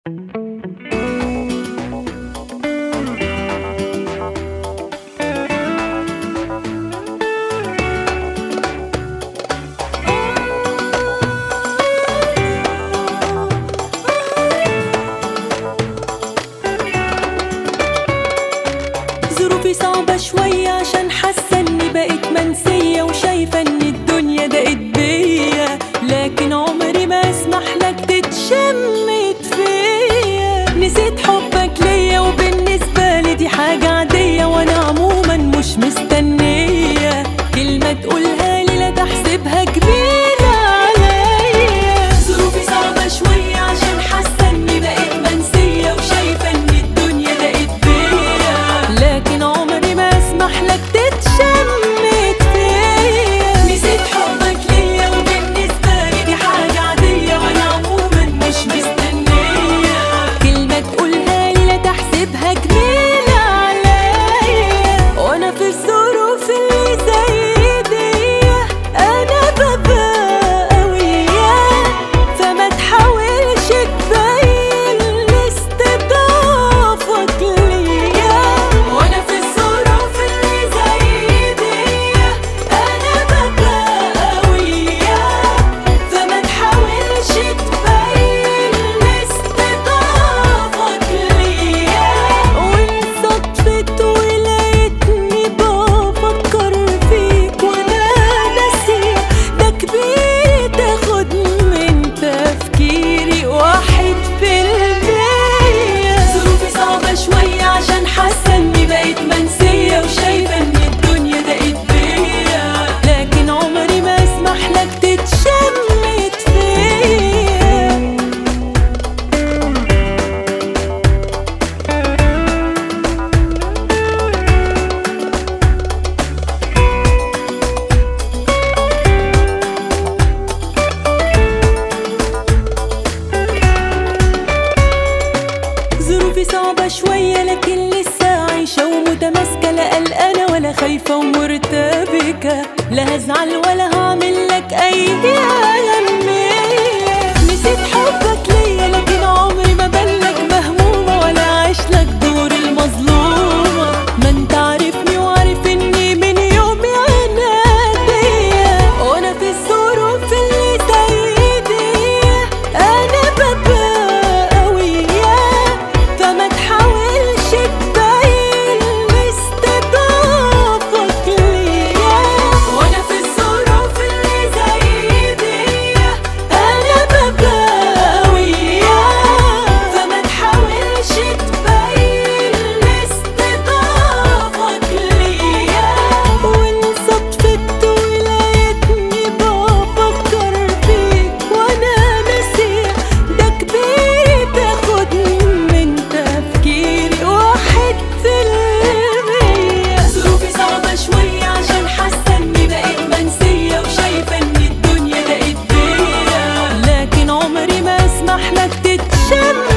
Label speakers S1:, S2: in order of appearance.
S1: ظروفي صعبة شوية عشان حاسة اني بقيت منسية وشايفة ان الدنيا ضاقت بيا لكن عمري ما اسمح لك تتشمت فيا نسيت حبك ليا وبالنسبة لي دي حاجة عادية وانا عموما مش مستنية كلمة تقولها لي لا تحسبها كبيرة عليا ظروفي صعبة شوية عشان حاسة اني بقيت منسية وشايفة ان الدنيا ضاقت بيا لكن عمري ما اسمح لك تتشمت فيا نسيت حبك ليا وبالنسبة لي دي حاجة عادية وانا عموما مش مستنية كلمة تقولها لي لا تحسبها جميلة عليا وانا في الظروف اللي زي دي انا ببقى قوية فما تحاولش تبين استضافك ليا وانا في الظروف اللي زي دي انا ببقى قوية فما تحاولش تبين استضافك ليا وان صدفت ولقيتني بفكر فيك وانا ناسي ده كبير تاخد من تفكيري واحد في المية ظروفي صعبة شوية عشان حاسة اني بقيت منسية وشايفة ان الدنيا ضاقت بيا لكن عمري ما اسمح لك تتشمت فيا ظروفي صعبة شوية لكن لسه عايشة ومتماسكة لا قلقانة ولا خايفة ومرتبكة لا هزعل ولا هعمل لك أي أهمية نسيت حبك ليا لكن عمري ما بلك مهمومة ولا عايش لك دور المظلومة ما انت عارفني وعارف اني من يومي عنادية وانا في الظروف اللي زي دي انا ببقى قوية فما تحاولش تبين استضافك ليا وانا في الظروف اللي زي دي انا ببقى قوية فما تحاولش تبين استضافك ليا وان صدفت ولقيتني بفكر فيك وانا ناسي ده كبير تاخد من تفكيري واحد في المية ظروفي صعبة شوية عشان حاسة اني بقيت منسية وشايفة ان الدنيا ضاقت بيا لكن عمري ما اسمح لك تتشمت